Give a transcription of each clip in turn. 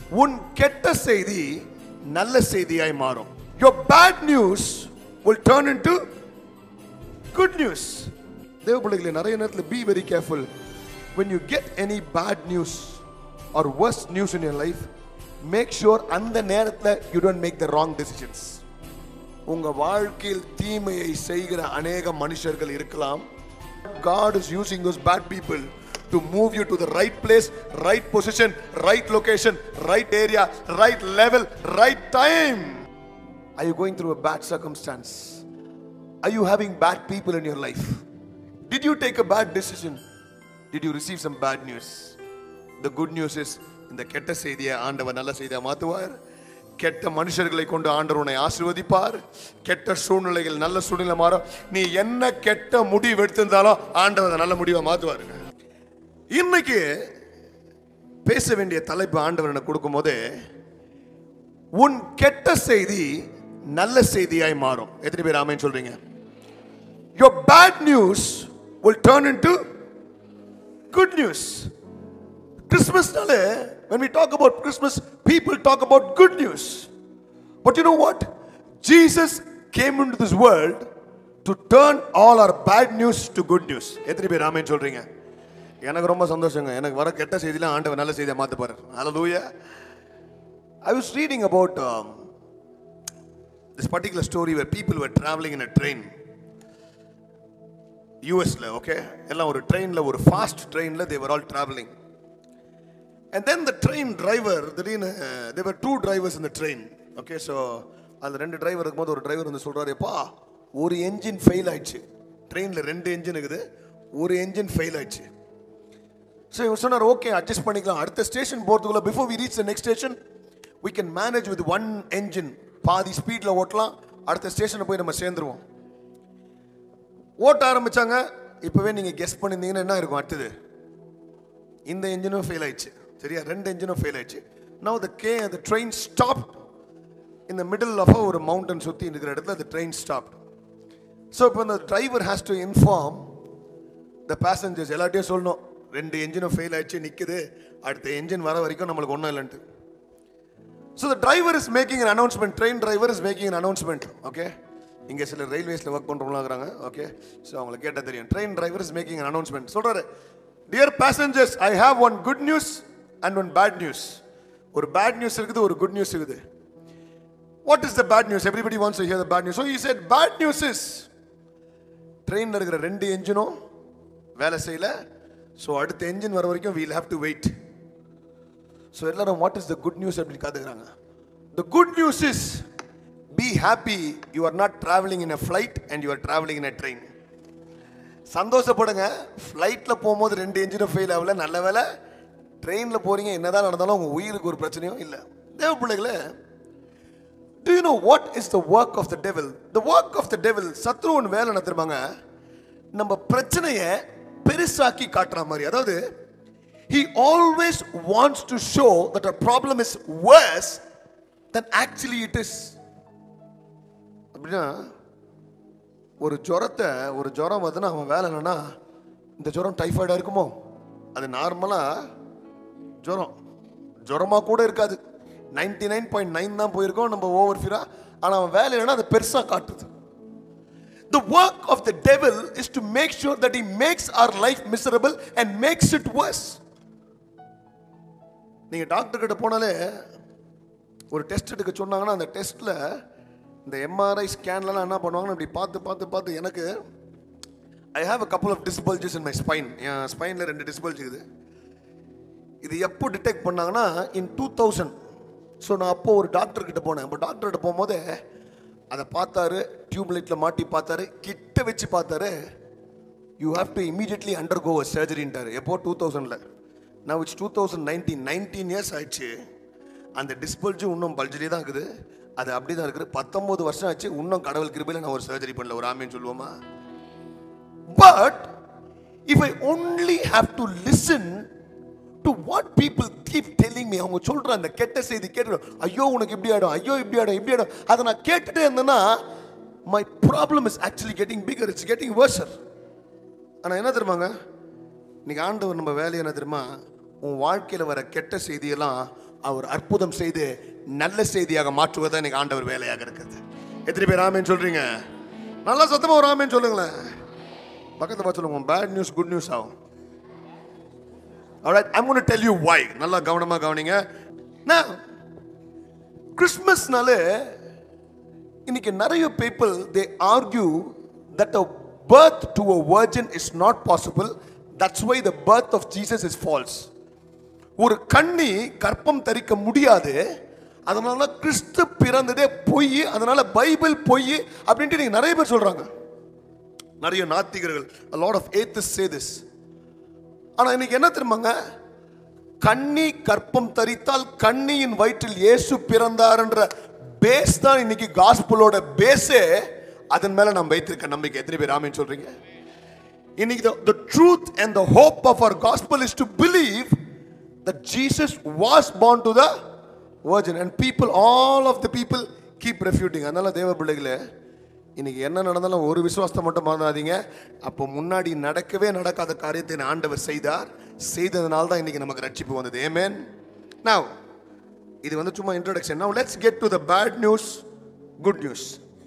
உன் கெட்ட செய்தி நல்ல செய்தியாய் மாறும் your bad news will turn into good news தேவ பிள்ளைகளே நிறைய நேரத்தில் be very careful when you get any bad news or worst news in your life make sure அந்த நேரத்தில் you don't make the wrong decisions உங்க வாழ்க்கையில் தீமையை செய்கிற அநேக மனுஷர்கள் இருக்கலாம் God is using those bad people to move you to the right place, right position, right location, right area, right level, right time. Are you going through a bad circumstance? Are you having bad people in your life? Did you take a bad decision? Did you receive some bad news? The good news is இந்த கெட்ட செய்தியை ஆண்டவர் நல்ல செய்தியை மாத்துவார் கெட்ட மனுஷர்களை கொண்டு ஆண்டவர் உன்னை ஆசீர்வதிப்பார் கெட்ட சூழ்நிலைகள் நல்ல சூழ்நிலை மாறும் நீ என்ன கெட்ட முடிவு எடுத்திருந்தாலும் ஆண்டவர் அதை நல்ல முடிவை மாத்துவாருங்க இன்னைக்கு பேச வேண்டிய தலைப்பு ஆண்டவர் எனக்கு கொடுக்கும் போது உன் கெட்ட செய்தி நல்ல செய்தியாய் மாறும் எத்தனை பேர் ஆமேன்னு சொல்றீங்க your bad news will turn into good news கிறிஸ்மஸ்னால when we talk about christmas people talk about good news but you know what jesus came into this world to turn all our bad news to good news எத்தனை பேர் ஆமேன்னு சொல்றீங்க எனக்கு ரொம்ப சந்தோஷங்க எனக்கு வர கெட்ட செய்தியில ஆண்டவர் நல்ல செய்தியை மாத்த போறார் hallelujah i was reading about um, this particular story where people were traveling in a train யூஎஸ்ல ஓகே எல்லாம் ஒரு ட்ரெயினில் ஒரு ஃபாஸ்ட் ட்ரெயினில் they were all travelling and then the train driver திடீர்னு தேவர் டூ டிரைவர்ஸ் இந்த ட்ரெயின் ஓகே ஸோ அந்த ரெண்டு டிரைவர் இருக்கும்போது ஒரு டிரைவர் வந்து சொல்கிறாரு எப்பா ஒரு என்ஜின் ஃபெயில் ஆயிடுச்சு ட்ரெயினில் ரெண்டு என்ஜின் இருக்குது ஒரு என்ஜின் ஃபெயில் ஆயிடுச்சு ஸோ இவங்க சொன்னார் ஓகே அட்ஜஸ்ட் பண்ணிக்கலாம் அடுத்த ஸ்டேஷன் போகிறதுக்குள்ள before we reach the next station we can manage with one engine பாதி ஸ்பீடில் ஓட்டலாம் அடுத்த ஸ்டேஷனில் போய் நம்ம சேர்ந்துருவோம் ஓட்ட ஆரம்பிச்சாங்க இப்போவே நீங்கள் கெஸ் பண்ணியிருந்தீங்கன்னா என்ன இருக்கும் அடுத்தது இந்த என்ஜினும் ஃபெயில் ஆயிடுச்சு சரியா ரெண்டு என்ஜினும் ஃபெயில் ஆயிடுச்சு நவ் த கே அந்த ட்ரெயின் ஸ்டாப் இந்த மிடில் ஆஃப் ஒரு மவுண்டன் சுற்றி இருக்கிற இடத்துல அந்த ட்ரெயின் ஸ்டாப் ஸோ இப்போ இந்த driver has to inform the passengers எல்லாத்தையும் சொல்லணும் ரெண்டு என்ஜினும் ஃபெயில் ஆயிடுச்சு நிற்குது அடுத்த என்ஜின் வர வரைக்கும் நம்மளுக்கு ஒன்றும் இல்லைன்ட்டு so the driver is making an announcement train driver is making an announcement okay இங்கே சில ரயில்வேஸில் ஒர்க் பண்ணுறவங்களாம் இருக்கிறாங்க ஓகே ஸோ அவங்களுக்கு கேட்டால் தெரியும் train driver is making an announcement சொல்கிறாரு dear passengers I have one good news and one bad news ஒரு bad news இருக்குது ஒரு குட் நியூஸ் இருக்குது what is the bad news everybody wants to hear the bad news so he said bad news is ட்ரெயினில் இருக்கிற ரெண்டு என்ஜினும் வேலை செய்யல so அடுத்த என்ஜின் வர வரைக்கும் we'll have to wait so எல்லாரும் what is the good news அப்படின்னு காத்துக்கிறாங்க the good news is be happy you are not travelling in a flight and you are travelling in a train சந்தோஷப்படுங்க ஃப்ளைட்டில் போகும்போது ரெண்டு என்ஜினும் ஃபெயில் ஆகல நல்ல வேலை ட்ரெயினில் போறீங்க என்னதான் நடந்தாலும் உங்கள் உயிருக்கு ஒரு பிரச்சனையும் இல்லை தேவ பிள்ளைகளே do you know what is the work of the devil the work of the devil சத்ருவன் வேலை என்ன தெரியுமாங்க நம்ம பிரச்சனையை பெருசாக்கி காட்டுற மாதிரி அதாவது he always wants to show that a problem is worse than actually it is அப்படின்னா ஒரு ஜுரத்தை ஒரு ஜுரம் வருதுன்னா அவன் வேலை என்னன்னா இந்த ஜுரம் டைஃபாய்டாக இருக்குமோ அது நார்மலாக ஜுரம் ஜுரமாக கூட இருக்காது நைன்டி நைன் பாயிண்ட் நைன் தான் போயிருக்கோம் நம்ம ஓவர் ஃபீரா ஆனால் அவன் வேலை என்னன்னா அது பெருசாக காட்டுது The work of the devil is to make sure that he makes our life miserable and makes it worse. நீங்க டாக்டர் கிட்ட போனாலே ஒரு டெஸ்ட் எடுக்க சொன்னாங்கன்னா அந்த டெஸ்ட்ல இந்த எம்ஆர்ஐ ஸ்கேன்லாம் என்ன பண்ணுவாங்கன்னா இப்படி பார்த்து பார்த்து பார்த்து எனக்கு I have a couple of disc bulges in my spine என் ஸ்பைனில் ரெண்டு டிஸ்பல்ஜ் இருக்குது இது எப்போ டிடெக்ட் பண்ணாங்கன்னா இன் டூ தௌசண்ட் ஸோ நான் அப்போ ஒரு டாக்டர் கிட்ட போனேன் அப்போ டாக்டர் கிட்ட போகும்போது அதை பார்த்தாரு டியூப் லைட்டில் மாட்டி பார்த்தாரு கிட்ட வச்சு பார்த்தாரு you have to immediately undergo சர்ஜரின்ட்டார் எப்போ டூ தௌசண்டில் நான் which two thousand nineteen nineteen years ஆயிடுச்சு அந்த டிஸ்பல்ஜும் இன்னும் பல்ஜிலே தான் இருக்குது அது அப்படி தான் இருக்குது பத்தொம்போது வருஷம் ஆச்சு இன்னும் கடவுள் கிருபையில் நான் ஒரு சர்ஜரி பண்ணல ஒரு ஆமேன்னு சொல்லுவோமா but if I only have to listen to what people keep telling me அவங்க சொல்ற அந்த கெட்ட செய்தி கேட்டு ஐயோ உனக்கு இப்படி ஆயிடும் ஐயோ இப்படி ஆயிடும் இப்படி ஆயிடும் அதை நான் கேட்டுட்டே இருந்தேன்னா my problem is actually getting bigger it's getting worser ஆனால் என்ன தெரியுமாங்க இன்னைக்கு ஆண்டவர் நம்ம வேலையை என்ன தெரியுமா உன் வாழ்க்கையில் வர கெட்ட செய்தியெல்லாம் அவர் அற்புதம் செய்து நல்ல செய்தியாக மாற்றுவதா இன்னைக்கு ஆண்டவர் வேலையாக இருக்குது எத்தனை பேர் ஆமேன்னு சொல்றீங்க நல்லா சத்தமா ஒரு ஆமேன்னு சொல்லுங்களேன் பக்கத்துல பார்த்து சொல்லுங்க பேட் நியூஸ் குட் நியூஸ் ஆகும் Alright, I'm going to tell you why. நல்லா கவனமா கவனிங்க Now, கிறிஸ்மஸ்னாலே இன்னைக்கு நிறைய people they argue that a birth to a virgin is not possible that's why the birth of jesus is false ஒரு கண்ணி கற்பம் தரிக்க முடியாது அதனால கிறிஸ்து பிறந்ததே பொய் அதனால பைபிள் பொய் அப்படின்ட்டு நீங்க நிறைய பேர் சொல்றாங்க நிறைய நாத்திகர்கள் a lot of atheists say this ஆனா இன்னைக்கு என்ன தெரியுமாங்க கண்ணி கற்பம் தரித்தால் கண்ணியின் வயிற்றில் இயேசு பிறந்தார்ன்ற பேஸ் தான் இன்னைக்கு காஸ்பலோட பேஸே அதன் மேல நாம் வைத்திருக்க நம்பிக்கை எத்தனை பேர் ஆமேன்னு சொல்றீங்க இன்னைக்கு the, the truth and the hope of our gospel is to believe that Jesus was born to the virgin and people all of the people keep refuting அதனால தேவ பிள்ளைகளே இன்னைக்கு என்ன நடந்தாலும் ஒரு விசுவாசத்தை மட்டும் மறந்துடாதீங்க அப்போ முன்னாடி நடக்கவே நடக்காத காரியத்தை என் ஆண்டவர் செய்தார் செய்ததுனால தான் இன்னைக்கு நமக்கு ரட்சிப்பு வந்தது ஏமேன் now இது வந்து சும்மா introduction now let's get to the bad news good news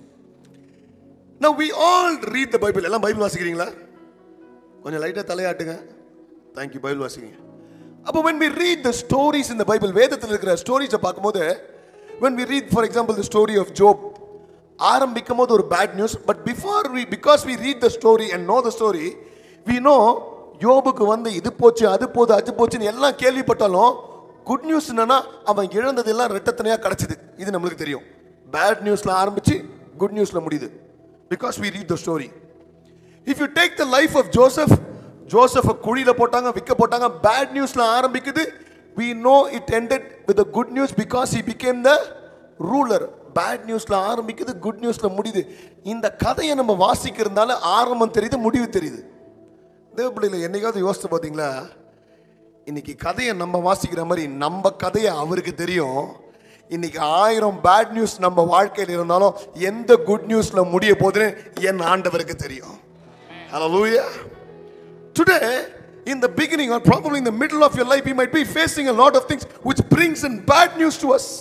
now we all read the bible எல்லாம் பைபிள் வாசிக்கிறீங்களா கொஞ்சம் லைட்டாக தலையாட்டுங்க தேங்க்யூ பைபிள் வாசிங்க அப்போ when we read the stories in the bible வேதத்தில் இருக்கிற ஸ்டோரிஸை பார்க்கும்போது when we read for example the story of job ஆரம்பிக்கும் போது ஒரு bad news but before we because we read the story and know the story we know யோபுக்கு வந்து இது போச்சு அது போது அது போச்சுன்னு எல்லாம் கேள்விப்பட்டாலும் குட் நியூஸ் என்னன்னா அவன் இழந்ததெல்லாம் ரெட்டத்தனையா கிடைச்சது இது நம்மளுக்கு தெரியும் பேட் நியூஸ்ல ஆரம்பிச்சு குட் நியூஸ்ல முடியுது because we read the story if you take the life of Joseph ஜோசஃபை குழியில போட்டாங்க விற்க போட்டாங்க பேட் நியூஸ்ல ஆரம்பிக்குது we know it ended with a good news because he became the ruler bad நியூஸ்ல ஆரம்பிக்குது குட் நியூஸ்ல முடியுது இந்த கதையை நம்ம வாசிக்கிறதுனால ஆரம்பம் தெரியுது முடிவு தெரியுது தேவப்பிள்ளையில என்னைக்காவது யோசிச்சு பார்த்தீங்களா இன்னைக்கு கதையை நம்ம வாசிக்கிற மாதிரி நம்ம கதையை அவருக்கு தெரியும் இன்னைக்கு ஆயிரம் பேட் நியூஸ் நம்ம வாழ்க்கையில் இருந்தாலும் எந்த குட் நியூஸ்ல முடிய போகுதுன்னு என் ஆண்டவருக்கு தெரியும் Hallelujah. Today, in the beginning or probably in the middle of your life, you might be facing a lot of things which brings in bad news to us.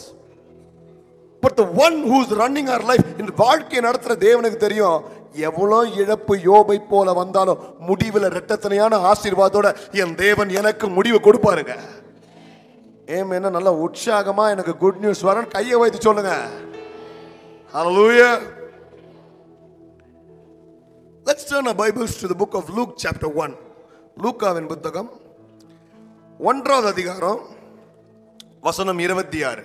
But the one who's running our life, இந்த வாழ்க்கையை நடத்துற தேவனுக்கு தெரியும் எவ்வளோ இழப்பு யோபை போல வந்தாலும் முடிவில் ரெட்டத்தனையான ஆசீர்வாதத்தோட என் தேவன் எனக்கு முடிவு கொடுப்பாருங்க ஏம் என்ன நல்லா உற்சாகமா எனக்கு குட் நியூஸ் வரன்னு கையை வைத்து சொல்லுங்க Hallelujah. Let's turn our Bibles to the book of Luke chapter 1. லூக்காவின் புத்தகம் ஒன்றாவது அதிகாரம் வசனம் இருபத்தி ஆறு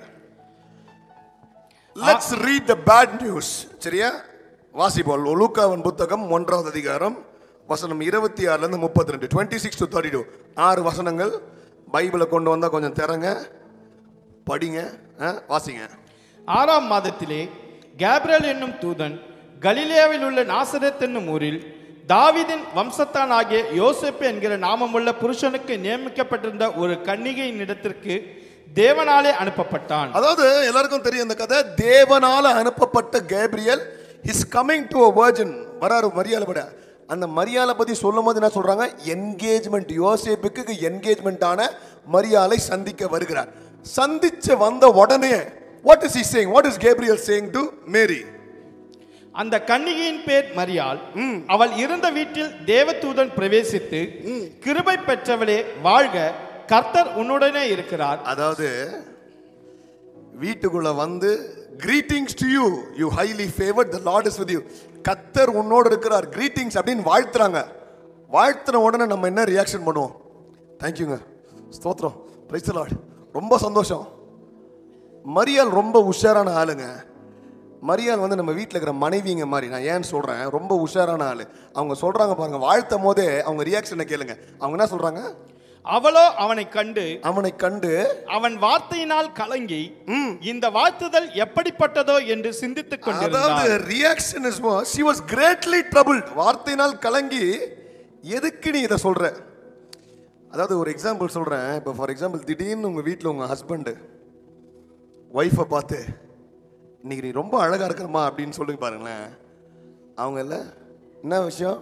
let's read the bad news சரியா வாசிப்போம் லூக்காவின் புத்தகம் ஒன்றாவது அதிகாரம் வசனம் இருபத்தி ஆறுல இருந்து முப்பத்தி ரெண்டு twenty six to thirty two ஆறு வசனங்கள் பைபிளை கொண்டு வந்தா கொஞ்சம் திறங்க படிங்க ஆ, வாசிங்க ஆறாம் மாதத்திலே கேப்ரியல் என்னும் தூதன் கலிலேயாவில் உள்ள நாசரேத் என்னும் ஊரில் தாவீதின் வம்சத்தான் ஆகிய யோசேப்பு என்கிற நாமமுள்ள புருஷனுக்கு நியமிக்கப்பட்டிருந்த ஒரு கன்னிகையின் இடத்திற்கு தேவனாலே அனுப்பப்பட்டான் அதாவது எல்லாருக்கும் தெரியும் இந்த கதை தேவனால அனுப்பப்பட்ட Gabriel is coming to a virgin வராரு மரியாதை பட அந்த மரியாதை பத்தி சொல்லும் போது என்ன சொல்றாங்க என்கேஜ்மெண்ட் யோசேப்புக்கு என்கேஜ்மெண்ட் ஆன மரியாதை சந்திக்க வருகிறார் சந்திச்சு வந்த உடனே what is he saying what is Gabriel saying to Mary அந்த கன்னிகையின் பேர் மரியாள் அவள் இருந்த வீட்டில் தேவதூதன் பிரவேசித்து கிருபை பெற்றவளே வாழ்க கர்த்தர் உன்னுடனே இருக்கிறார் அதாவது வீட்டுக்குள்ள வந்து greetings to you you highly favoured the Lord is with you கத்தர் உன்னோடு இருக்கிறார் கிரீட்டிங்ஸ் அப்படின்னு வாழ்த்துறாங்க வாழ்த்துன உடனே நம்ம என்ன ரியாக்ஷன் பண்ணுவோம் தேங்க்யூங்க ஸ்தோத்திரம் பிரைஸ் லார்ட் ரொம்ப சந்தோஷம் மரியாள் ரொம்ப உஷாரான ஆளுங்க மரியாள் வந்து நம்ம வீட்டில் இருக்கிற மனைவிங்க மாதிரி நான் ஏன் சொல்கிறேன் ரொம்ப உஷாரான ஆள் அவங்க சொல்கிறாங்க பாருங்க வாழ்த்தும் போதே அவங்க ரியாக்ஷனை கேளுங்க அவங்க என்ன சொல்கிறாங்க அவளோ அவனை கண்டு அவனை கண்டு அவன் வார்த்தையினால் கலங்கி இந்த வாழ்த்துதல் எப்படிப்பட்டதோ என்று சிந்தித்துக் அதாவது கொண்டிருந்தார் reaction is she was greatly troubled வார்த்தையினால் கலங்கி எதுக்கு நீ இதை சொல்ற அதாவது ஒரு எக்ஸாம்பிள் சொல்றேன் இப்போ ஃபார் எக்ஸாம்பிள் திடீர்னு உங்க வீட்டில் உங்க ஹஸ்பண்டு ஒய்ஃபை பார்த்து இன்னைக்கு நீ ரொம்ப அழகா இருக்கிறமா அப்படின்னு சொல்லுங்க பாருங்களேன் அவங்க இல்ல என்ன விஷயம்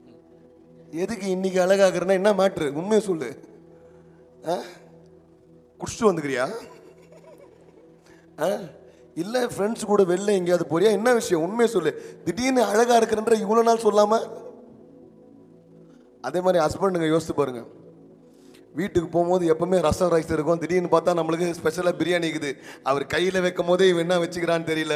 எதுக்கு இன்னைக்கு அழகாகிறனா என்ன மேட்ரு உண்மையை சொல்லு ஆ? குடிச்சிட்டு வந்துக்கிறியா ஆ? இல்ல ஃப்ரெண்ட்ஸ் கூட வெளில எங்கேயாவது போறியா என்ன விஷயம் உண்மையை சொல்லு திடீர்னு அழகா இருக்கிறன்ற இவ்வளவு நாள் சொல்லாம அதே மாதிரி ஹஸ்பண்டுங்க யோசித்து பாருங்க வீட்டுக்கு போகும்போது எப்பவுமே ரசம் ரைஸ் இருக்கும் திடீர்னு பார்த்தா நம்மளுக்கு ஸ்பெஷலாக பிரியாணி இருக்குது அவர் கையில் வைக்கும் போதே இவன் என்ன வச்சுக்கிறான்னு தெரியல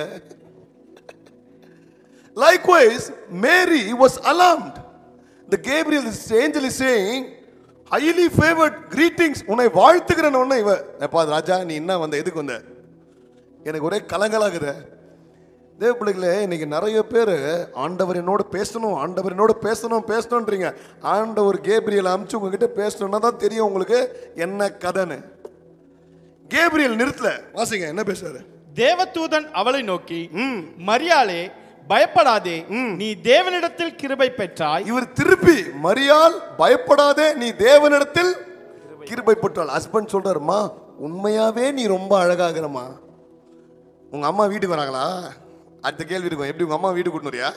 Likewise, Mary was alarmed. The Gabriel is angel is saying, highly favored greetings. உன்னை வாழ்த்துக்கிறேன் உடனே இவ எப்பா ராஜா நீ என்ன வந்த எதுக்கு வந்த எனக்கு ஒரே கலங்கலாகுது தேவ பிள்ளைகளே இன்னைக்கு நிறைய பேர் ஆண்டவர் என்னோட பேசணும் ஆண்டவர் என்னோட பேசணும் பேசணுன்றீங்க ஆண்டவர் கேப்ரியல் அமுச்சு உங்ககிட்ட பேசணும்னா தான் தெரியும் உங்களுக்கு என்ன கதைன்னு கேப்ரியல் நிறுத்தல வாசிங்க என்ன பேசுறாரு தேவதூதன் அவளை நோக்கி மரியாளே பயப்படாதே நீ தேவனிடத்தில் கிருபை பெற்றாய் இவர் திருப்பி மரியாள் பயப்படாதே நீ தேவனிடத்தில் கிருபை பெற்றாள் ஹஸ்பண்ட் சொல்றாருமா உண்மையாவே நீ ரொம்ப அழகாகிறமா உங்க அம்மா வீட்டுக்கு வராங்களா அடுத்த கேள்வி இருக்கும் எப்படி உங்க அம்மா வீட்டுக்கு கூட்டு வரியா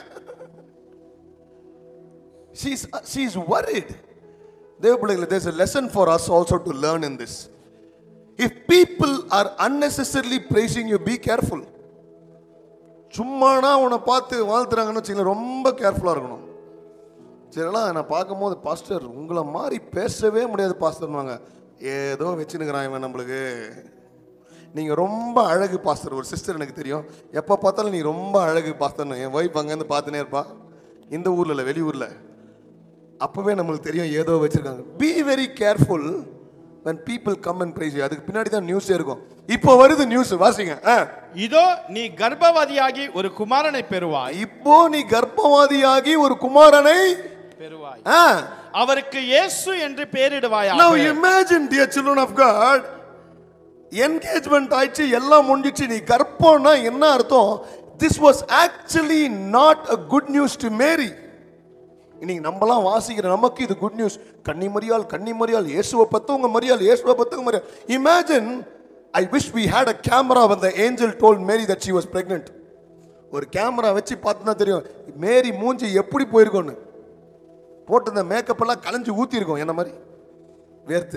she's she's worried தேவ பிள்ளைகளே there's a lesson for us also to learn in this if people are unnecessarily praising you be careful சும்மானா உன்னை பார்த்து வாழ்த்துறாங்கன்னு வச்சுங்களேன் ரொம்ப கேர்ஃபுல்லாக இருக்கணும் சரிங்களா நான் பார்க்கும்போது பாஸ்டர் உங்களை மாதிரி பேசவே முடியாது பாஸ்டர்னுவாங்க ஏதோ வச்சுனுக்கிறான் இவன் நம்மளுக்கு நீங்கள் ரொம்ப அழகு பாஸ்டர் ஒரு சிஸ்டர் எனக்கு தெரியும் எப்போ பார்த்தாலும் நீ ரொம்ப அழகு பாஸ்டர்னு என் ஒய்ஃப் அங்கேருந்து பார்த்துனே இருப்பா இந்த ஊரில் இல்லை வெளியூரில் அப்போவே நம்மளுக்கு தெரியும் ஏதோ வச்சுருக்காங்க be very careful when people come and praise you அதுக்கு பின்னாடி தான் நியூஸே இருக்கும் இப்போ வருது நியூஸ் வாசிங்க ஆ இதோ நீ கர்ப்பவதியாகி ஒரு குமாரனை பெறுவாய் இப்போ நீ கர்ப்பவாதியாகி ஒரு குமாரனை பெறுவாய் ஆ அவருக்கு இயேசு என்று பெயரிடுவாய் Now imagine dear children of God engagement ஆயிடுச்சு எல்லாம் முடிஞ்சிச்சு நீ கர்ப்பம்னா என்ன அர்த்தம் this was actually not a good news to Mary இன்னைக்கு நம்மலாம் வாசிக்கிற நமக்கு இது குட் நியூஸ் கன்னி மரியாள் கன்னி மரியாள் இயேசுவை பத்தவங்க மரியாள் இயேசுவை பத்தவங்க மரியாள் imagine I wish we had a camera when the angel told Mary that she was pregnant ஒரு கேமரா வச்சு பார்த்தா தெரியும் மேரி மூஞ்சி எப்படி போயிருக்கோன்னு போட்டு இந்த மேக்கப் எல்லாம் கலைஞ்சு ஊத்திருக்கோம் என்ன மாதிரி வேர்த்து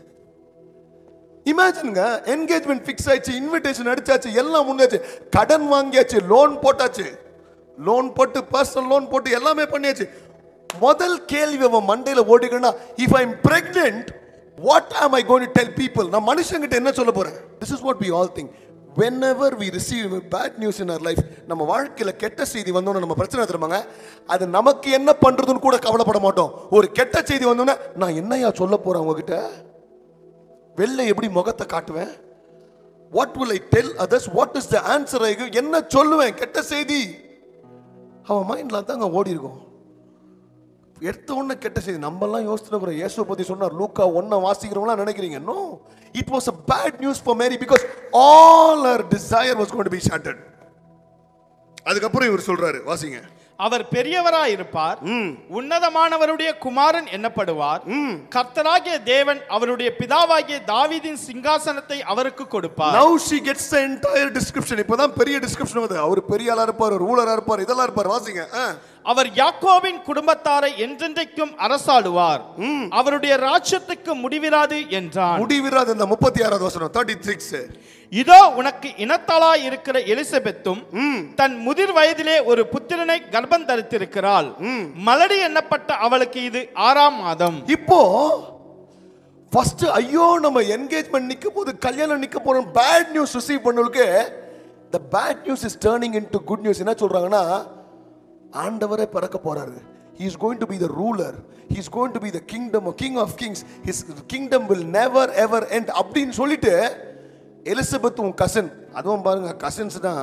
இமேஜின்ங்க என்கேஜ்மெண்ட் ஃபிக்ஸ் ஆயிடுச்சு இன்விடேஷன் அடிச்சாச்சு எல்லாம் முடிஞ்சாச்சு கடன் வாங்கியாச்சு லோன் போட்டாச்சு லோன் போட்டு பர்சனல் லோன் போட்டு எல்லாமே பண்ணியாச்சு முதல் கேள்வி அவன் மண்டையில ஓடிக்கணும்னா if I am pregnant what am I going to tell people நான் மனுஷங்கிட்ட என்ன சொல்ல போறேன் this is what we all think whenever we receive bad news in our life நம்ம வாழ்க்கையில கெட்ட செய்தி வந்தோன்னு நம்ம பிரச்சனை தருமாங்க அது நமக்கு என்ன பண்றதுன்னு கூட கவலைப்பட மாட்டோம் ஒரு கெட்ட செய்தி வந்தோன்னே நான் என்னையா சொல்ல போறேன் உங்ககிட்ட வெளில எப்படி முகத்தை காட்டுவேன் what will I tell others what is the answer I என்ன சொல்லுவேன் கெட்ட செய்தி அவன் மைண்ட்ல தாங்க ஓடி இருக்கும் எடுத்த உடனே கெட்ட செய்தி நம்மலாம் யோசிச்சுக்கிறோம் இயேசுவை பத்தி சொன்னார் லூக்கா ஒன்ன வாசிக்கிறவங்களாம் நினைக்கிறீங்க no it was a bad news for Mary because all her desire was going to be shattered அதுக்கப்புறம் இவர் சொல்றாரு வாசிங்க அவர் பெரியவராய் இருப்பார் உன்னதமானவருடைய குமாரன் என்னப்படுவார் கர்த்தராகிய தேவன் அவருடைய பிதாவாகிய தாவீதின் சிங்காசனத்தை அவருக்கு கொடுப்பார் now she gets the entire description இப்பதான் பெரிய டிஸ்கிரிப்ஷன் வருது அவர் பெரிய ஆளா இருப்பார் ஒரு ஊழலா இருப்பார் இதெல்லாம் இருப்பார் வாசிங்க ஆ. அவர் யாக்கோபின் குடும்பத்தாரை என்றென்றைக்கும் அரசாளுவார் அவருடைய ராஜ்யத்துக்கு முடிவிராது என்றான் முடிவிராது இந்த முப்பத்தி ஆறாவது வசனம் தேர்ட்டி சிக்ஸ் இதோ உனக்கு இனத்தாளாய் இருக்கிற எலிசபெத்தும் தன் முதிர் வயதிலே ஒரு புத்திரனை கர்ப்பம் தரித்திருக்கிறாள் மலடி எண்ணப்பட்ட அவளுக்கு இது ஆறாம் மாதம் இப்போ ஃபர்ஸ்ட் ஐயோ நம்ம என்கேஜ்மெண்ட் நிக்க போது கல்யாணம் நிக்க போறோம் பேட் நியூஸ் ரிசீவ் பண்ணவங்களுக்கு the bad news is turning into good news என்ன சொல்றாங்கன்னா ஆண்டவரே பிறக்க போறாரு he is going to be the ruler he is going to be the kingdom of king of kings his kingdom will never ever end அப்படின்னு சொல்லிட்டு Elizabeth உன் cousin அதுவும் பாருங்க கசின்ஸ் தான்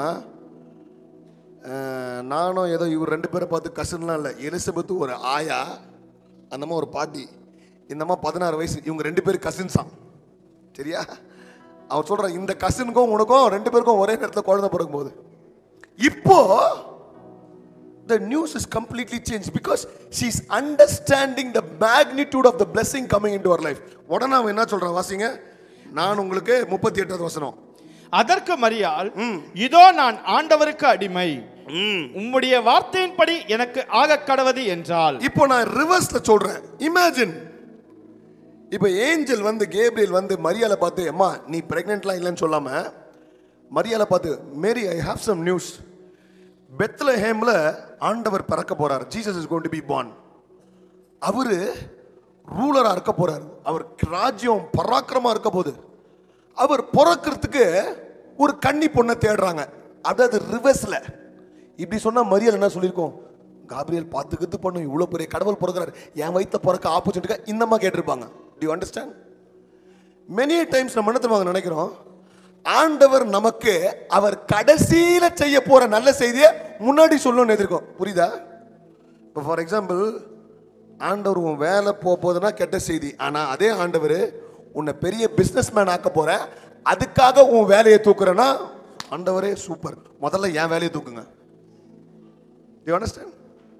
அஹ், நானும் ஏதோ இவர் ரெண்டு பேரை பார்த்து கசின்லாம் இல்லை எலிசபெத் ஒரு ஆயா அந்தம்மா ஒரு பாட்டி இந்தம்மா பதினாறு வயசு இவங்க ரெண்டு பேரும் கசின்ஸாம் சரியா அவன் சொல்றான் இந்த கசினுக்கும் உனக்கும் ரெண்டு பேருக்கும் ஒரே நேரத்தில் குழந்தை பிறக்கும் போது இப்போ the news is completely changed because she's understanding the magnitude of the blessing coming into her life உடனே அவன் என்ன சொல்றான் வாசிங்க நான் உங்களுக்கு முப்பத்தி எட்டாவது வசனம் அதற்கு மரியாள் இதோ நான் ஆண்டவருக்கு அடிமை உம்முடைய வார்த்தையின்படி எனக்கு ஆக கடவது என்றால் இப்போ நான் ரிவர்ஸ்ல சொல்றேன் இமேஜின் இப்போ ஏஞ்சல் வந்து கேப்ரியல் வந்து மரியாதை பார்த்து அம்மா நீ பிரெக்னென்ட்லாம் இல்லைன்னு சொல்லாம மரியாதை பார்த்து Mary I have some news பெத்லஹேம்ல ஆண்டவர் பிறக்க போறார் Jesus is going to be born அவரு ரூலரா இருக்க போறார் அவர் ராஜ்யம் பராக்கிரமா இருக்க போகுது அவர் பிறக்கிறதுக்கு ஒரு கன்னி பொண்ணை தேடுறாங்க அதாவது ரிவர்ஸ்ல இப்படி சொன்னா மரியாதை என்ன சொல்லியிருக்கோம் காப்ரியல் பார்த்துக்கிட்டு பண்ணும் இவ்வளோ பெரிய கடவுள் பிறக்கிறார் என் வயிற்ற பிறக்க ஆப்போசிட்டுக்கா இன்னமா கேட்டிருப்பாங்க டு அண்டர்ஸ்டாண்ட் மெனி டைம்ஸ் நம்ம என்ன தெரியுமா நினைக்கிறோம் ஆண்டவர் நமக்கு அவர் கடைசியில செய்ய போற நல்ல செய்தியை முன்னாடி சொல்லணும்னு எதிர்க்கும் புரியுதா இப்போ ஃபார் எக்ஸாம்பிள் ஆண்டவர் உன் வேலை போக போகுதுன்னா கெட்ட செய்தி ஆனா அதே ஆண்டவர் உன்னை பெரிய பிஸ்னஸ் மேன் ஆக்க போற அதுக்காக உன் வேலையை தூக்குறேன்னா ஆண்டவரே சூப்பர் முதல்ல என் வேலையை தூக்குங்க யூ அண்டர்ஸ்டாண்ட்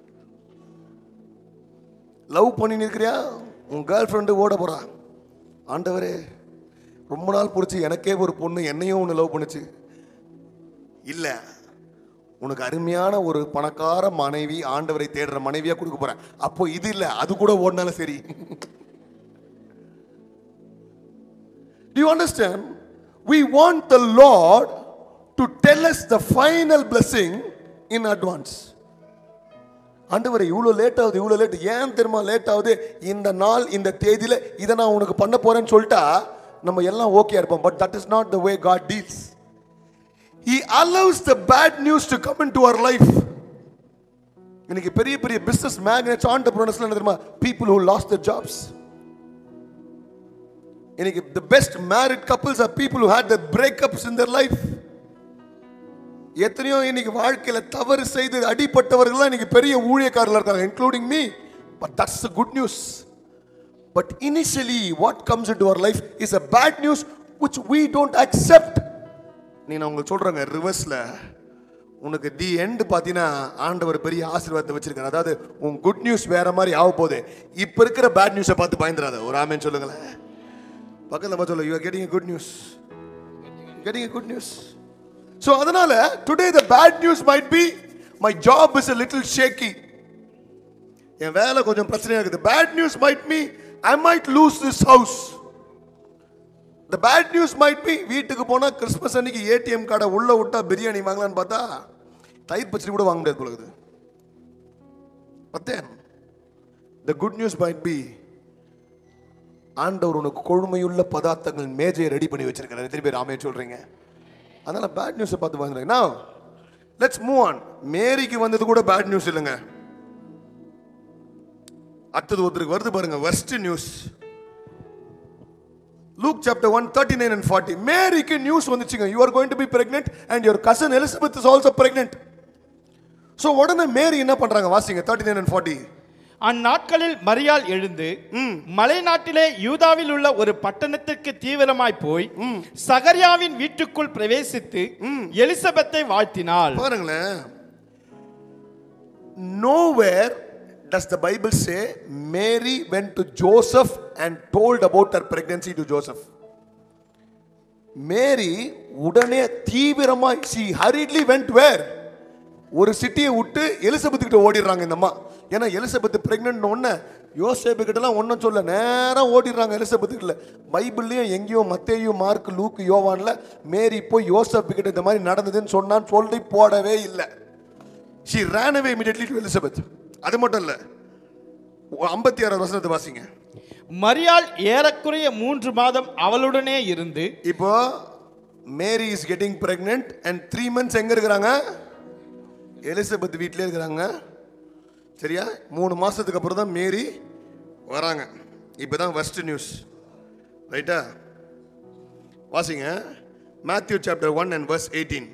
லவ் பண்ணி நிற்கிறியா உன் கேர்ள் ஃப்ரெண்டு ஓட போறா ஆண்டவரே ரொம்ப நாள் பிடிச்சி எனக்கே ஒரு பொண்ணு என்னையும் ஒன்று லவ் பண்ணுச்சு இல்லை உனக்கு அருமையான ஒரு பணக்கார மனைவி ஆண்டவரை தேடுற மனைவியா கொடுக்க போறேன் அப்போ இது இல்லை அது கூட ஓடினாலும் சரி Do you understand? We want the Lord to tell us the final blessing in advance. ஆண்டவரே இவ்வளோ லேட் ஆகுது இவ்வளோ லேட் ஏன் தெரியுமா லேட் ஆகுது இந்த நாள் இந்த தேதியில் இதை நான் உனக்கு பண்ண போறேன்னு சொல்லிட்டா நம்ம எல்லாம் ஓகே இருப்போம் but that is not the way God deals He allows the bad news to come into our life. இன்னைக்கு பெரிய பெரிய பிசினஸ் மேக்னெட்ஸ் ஆண்டர்பிரினர்ஸ்லாம் என்ன தெரியுமா people who lost their jobs இன்னைக்கு the best married couples are people who had their breakups in their life எத்தனையோ இன்னைக்கு வாழ்க்கையில தவறு செய்து அடிப்பட்டவர்கள்லாம் இன்னைக்கு பெரிய ஊழியக்காரர்கள் இருக்காங்க including me but that's the good news but initially what comes into our life is a bad news which we don't accept நீ நான் உங்களுக்கு சொல்றேங்க ரிவர்ஸ்ல உனக்கு தி எண்ட் பார்த்தீங்கன்னா ஆண்டவர் பெரிய ஆசீர்வாதத்தை வச்சிருக்காரு அதாவது உன் குட் நியூஸ் வேற மாதிரி ஆக போகுது இப்போ இருக்கிற பேட் நியூஸை பார்த்து பயந்துடாத ஒரு ஆமேன்னு சொல்லுங்களேன் பக்கத்தில் பார்த்து சொல்ல you are getting good news getting good news so அதனால today the bad news might be my job is a little shaky என் வேலை கொஞ்சம் பிரச்சனையா இருக்குது bad news might me I might lose this house the bad news might be வீட்டுக்கு போனா Christmas அன்னைக்கு ATM கார்டை உள்ள விட்டா பிரியாணி வாங்கலாம்னு பார்த்தா தயிர் பச்சடி கூட வாங்க முடியாது பொழுது பத்தேன் the good news might be ஆண்டவர் உனக்கு கொழுமையுள்ள பதார்த்தங்கள் மேஜையை ரெடி பண்ணி வச்சிருக்காரு எத்தனை பேர் ஆமே சொல்றீங்க அதனால பேட் நியூஸை பார்த்து வாங்குறீங்க நான் லெட்ஸ் மூவ் ஆன் மேரிக்கு வந்தது கூட பேட் நியூஸ் இல்லைங்க அடுத்தது ஒருத்தருக்கு வருது பாருங்க worst news Luke chapter one thirty nine and forty மேரிக்கு நியூஸ் வந்துச்சுங்க you are going to be pregnant and your cousin Elizabeth is also pregnant so உடனே மேரி என்ன பண்றாங்க வாசிங்க தேர்ட்டி நைன் அண்ட் ஃபார்ட்டி அந்நாட்களில் மரியாள் எழுந்து மலைநாட்டிலே யூதாவில் உள்ள ஒரு பட்டணத்திற்கு தீவிரமாய் போய் சகரியாவின் வீட்டுக்குள் பிரவேசித்து எலிசபெத்தை வாழ்த்தினாள் பாருங்களேன் nowhere does the bible say mary went to joseph and told about her pregnancy to joseph மேரி உடனே தீவிரமா she hurriedly went where ஒரு சிட்டியை விட்டு எலிசபெத் கிட்ட ஓடிடுறாங்க இந்த அம்மா ஏன்னா எலிசபெத் பிரெக்னன்ட் ஒன்று யோசேப்பு கிட்டலாம் ஒன்றும் சொல்ல நேரம் ஓடிடுறாங்க எலிசபெத் கிட்ட பைபிள்லையும் எங்கேயோ மத்தேயும் மார்க் லூக் யோவான்ல மேரி போய் யோசேப்பு கிட்ட இந்த மாதிரி நடந்ததுன்னு சொன்னான்னு சொல்லி போடவே இல்லை she ran away immediately to Elizabeth அது மட்டும் இல்லை ஐம்பத்தி ஆறாவது வசனத்தை வாசிங்க மரியாள் ஏறக்குறைய மூன்று மாதம் அவளுடனே இருந்து இப்போ Mary is getting pregnant and three months எங்க இருக்கிறாங்க எலிசபெத் வீட்டிலே இருக்கிறாங்க சரியா மூணு மாசத்துக்கு அப்புறம் தான் மேரி வராங்க இப்போதான் ஃபர்ஸ்ட் நியூஸ் ரைட்டா வாசிங்க Matthew chapter one and verse eighteen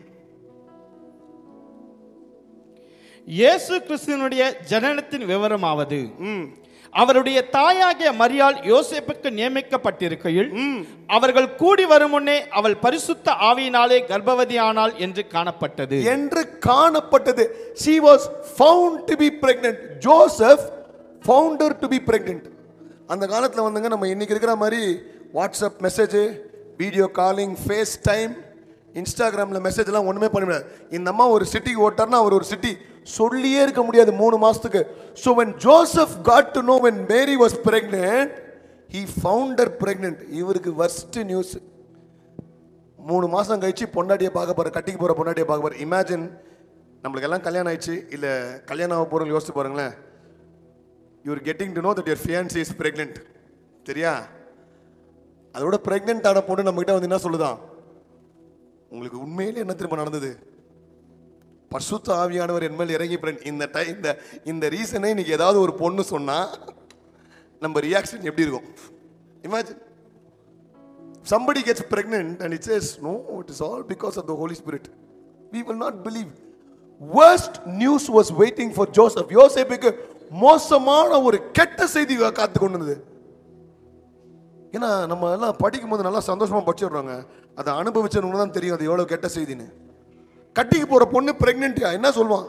இயேசு கிறிஸ்துவனுடைய ஜனனத்தின் விவரமாவது அவருடைய தாயாகிய மரியாள் யோசேப்புக்கு நியமிக்கப்பட்டிருக்கையில் அவர்கள் கூடி வரும் முன்னே அவள் பரிசுத்த ஆவியினாலே கர்ப்பவதியானாள் என்று காணப்பட்டது என்று காணப்பட்டது she was found to be pregnant Joseph found her to be pregnant அந்த காலத்தில் வந்துங்க நம்ம இன்னைக்கு இருக்கிற மாதிரி WhatsApp message video calling FaceTime இன்ஸ்டாகிராமில் மெசேஜ்லாம் ஒன்றுமே பண்ண முடியாது இந்த அம்மா ஒரு சிட்டிக்கு ஓட்டார்னா அவர் ஒரு சிட்டி சொல்லியே இருக்க முடியாது மூணு மாதத்துக்கு so when Joseph got to know when Mary was pregnant he found her pregnant இவருக்கு worst நியூஸ் மூணு மாதம் கழிச்சு பொண்டாட்டியை பார்க்க போகிற கட்டிக்கு போகிற பொண்டாட்டியை பார்க்க போகிற இமேஜின் நம்மளுக்கு எல்லாம் கல்யாணம் ஆயிடுச்சு இல்லை கல்யாணம் ஆக போகிறவங்க யோசிச்சு பாருங்களேன் you're getting to know that your fiancee is pregnant சரியா அதோட பிரெக்னென்ட் ஆன பொண்ணு நம்மகிட்ட வந்து என்ன சொல்லுதான் உங்களுக்கு உண்மையிலே என்ன திரும்ப நடந்தது பரிசுத்த ஆவியானவர் என் மேல் இறங்கி பிரெண்ட் இந்த டை இந்த இந்த ரீசனே இன்னைக்கு ஏதாவது ஒரு பொண்ணு சொன்னா நம்ம ரியாக்ஷன் எப்படி இருக்கும் imagine somebody gets pregnant and it says no it is all because of the holy spirit we will not believe worst news was waiting for joseph யோசேப்புக்கு மோசமான ஒரு கெட்ட செய்தி காத்து கொண்டு வந்தது ஏன்னா நம்ம எல்லாம் படிக்கும்போது நல்லா சந்தோஷமா படிச்சிடுறாங்க அதை அனுபவிச்சவங்க தான் தெரியும் அது எவ்வளவு கெட்ட செய்தின்னு கட்டிக்கு போற பொண்ணு பிரெக்னென்ட்டியா என்ன சொல்லுவான்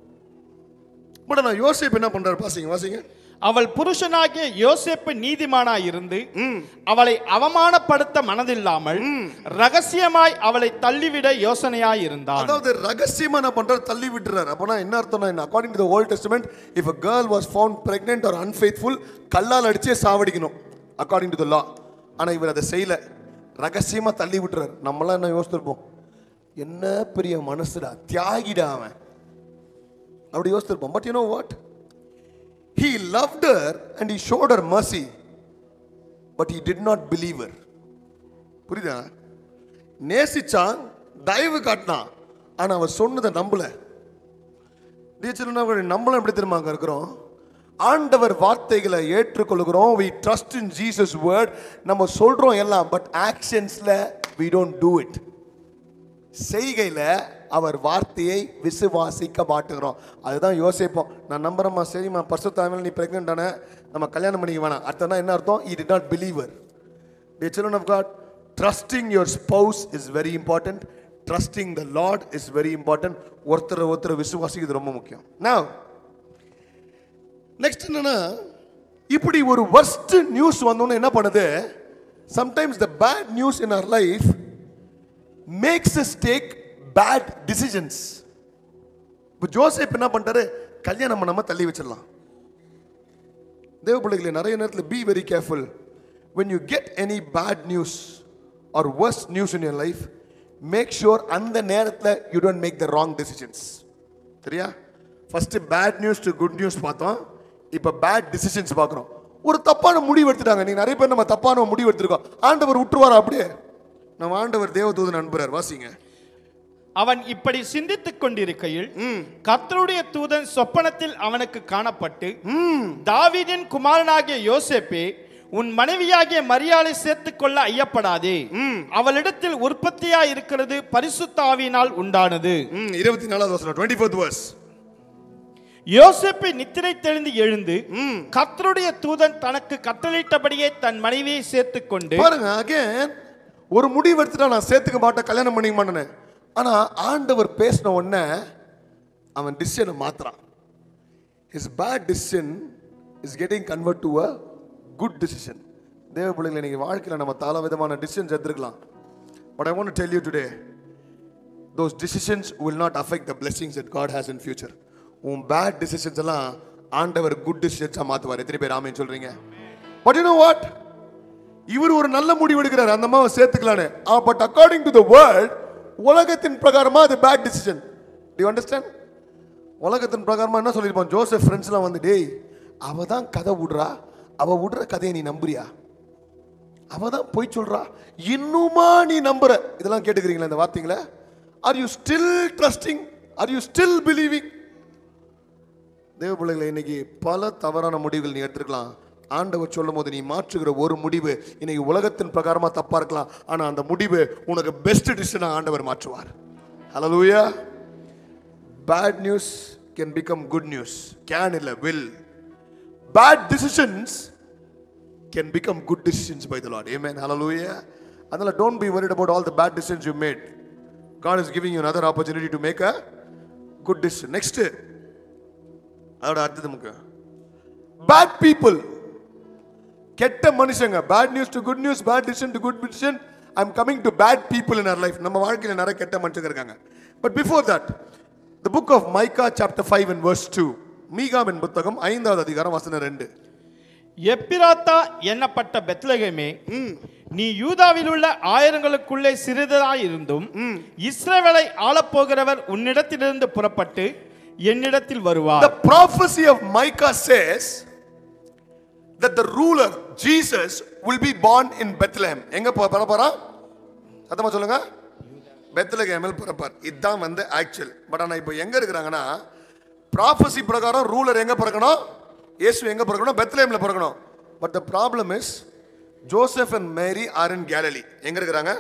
பட் நான் யோசேப் என்ன பண்றாரு வாசிங்க வாசிங்க அவள் புருஷனாகிய யோசேப்பு நீதிமானாய் இருந்து அவளை அவமானப்படுத்த மனதில்லாமல் ரகசியமாய் அவளை தள்ளிவிட யோசனையாய் இருந்தான் அதாவது ரகசியமா என்ன பண்றாரு தள்ளி விட்டுறாரு அப்பனா என்ன அர்த்தம்னா என்ன according to the Old Testament if a girl was found pregnant or unfaithful கல்லால் அடிச்சே சாவடிக்கணும் அக்கார்டிங் டு த லா ஆனா இவர் அதை செய்யல ரகசியமா தள்ளி விட்டுறாரு நம்மளாம் என்ன யோசிச்சிருப்போம் என்ன பெரிய மனசுடா தியாகிடா அவன் அப்படி யோசிச்சிருப்போம் but you know what he loved her and he showed her mercy but he did not believe her புரியுதா நேசிச்சான் தயவு காட்டினான் ஆனா அவன் சொன்னதை நம்பல டீச்சர் நம்மளும் எப்படி தெரியுமா அங்க இருக்கிறோம் ஆண்டவர் வார்த்தைகளை ஏற்றுக்கொள்கிறோம் we trust in Jesus word நம்ம சொல்றோம் எல்லாம் பட் ஆக்ஷன்ஸ்ல we don't do it செய்கையில அவர் வார்த்தையை விசுவாசிக்க மாட்டுகிறோம் அதுதான் யோசிப்போம் நான் நம்புறேம்மா சரிம்மா பரிசுத்தாமல் நீ பிரெக்னென்ட் ஆன நம்ம கல்யாணம் பண்ணிக்க வேணாம் அர்த்தம்னா என்ன அர்த்தம் இ did not believer Dear children of God, trusting your spouse is very important. Trusting the Lord is very important. ஒருத்தர் ஒருத்தர் விசுவாசிக்கிறது ரொம்ப முக்கியம் Now, நெக்ஸ்ட் என்னன்னா இப்படி ஒரு worst நியூஸ் வந்தோன்னு என்ன பண்ணுது sometimes the bad news in our life makes us take bad decisions இப்போ ஜோசப் என்ன பண்ணிட்டாரு கல்யாணம் பண்ணாம தள்ளி வச்சிடலாம் தேவ பிள்ளைகளே நிறைய நேரத்தில் be very careful when you get any bad news or worst news in your life make sure அந்த நேரத்தில் you don't make the wrong decisions சரியா first bad news to good news பார்த்தோம் இப்போ பேட் டிசிஷன்ஸ் பார்க்குறோம் ஒரு தப்பான முடிவு எடுத்துட்டாங்க நீங்க நிறைய பேர் நம்ம தப்பான முடிவு எடுத்திருக்கோம் ஆண்டவர் விட்டுருவாரா அப்படியே நம்ம ஆண்டவர் தேவதூதன் அனுப்புறார் வாசிங்க அவன் இப்படி சிந்தித்துக் கொண்டிருக்கையில் கர்த்தருடைய தூதன் சொப்பனத்தில் அவனுக்கு காணப்பட்டு தாவீதின் குமாரனாகிய யோசேப்பே உன் மனைவியாகிய மரியாதை சேர்த்துக் கொள்ள ஐயப்படாதே அவளிடத்தில் உற்பத்தியா இருக்கிறது பரிசுத்த ஆவியினால் உண்டானது ம் இருபத்தி நாலாவது வசனம் டுவெண்ட்டி ஃபோர்த் வர்ஸ் யோசேப்பு நித்திரை தெளிந்து எழுந்து கர்த்தருடைய தூதன் தனக்கு கட்டளையிட்டபடியே தன் மனைவியை சேர்த்துக் கொண்டு பாருங்க அகைன் ஒரு முடிவு எடுத்துட்டா நான் சேர்த்துக்க மாட்டேன் கல்யாணம் பண்ணிக்க மாட்டேன்னு ஆனா ஆண்டவர் பேசின உடனே அவன் டிசிஷனை மாத்துறான் his bad decision is getting convert to a good decision தேவ பிள்ளைங்களை இன்னைக்கு வாழ்க்கையில் நம்ம பல விதமான டிசிஷன்ஸ் எடுத்துருக்கலாம் but I want tell you today those decisions will not affect the blessings that God has in future. உன் பேட் டிசிஷன்ஸ் எல்லாம் ஆண்டவர் குட் டிசிஷன்ஸாக மாற்றுவார் எத்தனை பேர் ஆமேன்னு சொல்றீங்க பட் யூ நோ வாட் இவர் ஒரு நல்ல முடிவு எடுக்கிறார் அந்த அம்மாவை சேர்த்துக்கலான்னு but according to the world உலகத்தின் பிரகாரமா அது பேட் டிசிஷன் டு அண்டர்ஸ்டாண்ட் உலகத்தின் பிரகாரமா என்ன சொல்லியிருப்பான் ஜோசப் ஃப்ரெண்ட்ஸ்லாம் வந்து டேய் அவ தான் கதை விடுறா அவ விடுற கதையை நீ நம்புறியா அவ தான் போய் சொல்றா இன்னுமா நீ நம்புற இதெல்லாம் கேட்டுக்கிறீங்களா இந்த வார்த்தைங்களா are you still trusting are you still believing தேவ பிள்ளைகளை இன்னைக்கு பல தவறான முடிவுகள் நீ எடுத்துருக்கலாம் ஆண்டவர் சொல்லும் போது நீ மாற்றுகிற ஒரு முடிவு இன்னைக்கு உலகத்தின் பிரகாரமா தப்பா இருக்கலாம் ஆனா அந்த முடிவு உனக்கு பெஸ்ட் டிசிஷனா ஆண்டவர் மாற்றுவார் hallelujah bad news can become good news can இல்ல will bad decisions can become good decisions by the Lord. Amen. Hallelujah. அதனால don't be worried about all the bad decisions you made. God is giving you another opportunity to make a good decision. Next. அதோட அடுத்தது முக்கியம் bad people கெட்ட மனுஷங்க bad news to good news bad decision to good decision I am coming to bad people in our life நம்ம வாழ்க்கையில் நிறைய கெட்ட மனுஷங்க இருக்காங்க but before that the book of Micah chapter five and verse two மீகாமின் புத்தகம் ஐந்தாவது அதிகாரம் வசனம் ரெண்டு எப்பிராத்தா எண்ணப்பட்ட பெத்லகமே நீ யூதாவில் உள்ள ஆயிரங்களுக்குள்ளே சிறிததாயிருந்தும் இஸ்ரவேலை ஆளப்போகிறவர் உன்னிடத்திலிருந்து புறப்பட்டு என்னிடத்தில் வருவார் The prophecy of Micah says that the ruler, Jesus, will be born in Bethlehem. எங்க போ- பிறக்க போறான் சத்தமா சொல்லுங்க பெத்லகேமில் பிறப்பார் இதுதான் வந்து ஆக்சுவல் பட் ஆனா இப்போ எங்க இருக்கிறாங்கன்னா ப்ராஃபஸி பிரகாரம் ரூலர் எங்க பிறக்கணும் இயேசு எங்க பிறக்கணும் பெத்லஹேம்ல பிறக்கணும் but the problem is Joseph and Mary are in Galilee எங்க இருக்கிறாங்க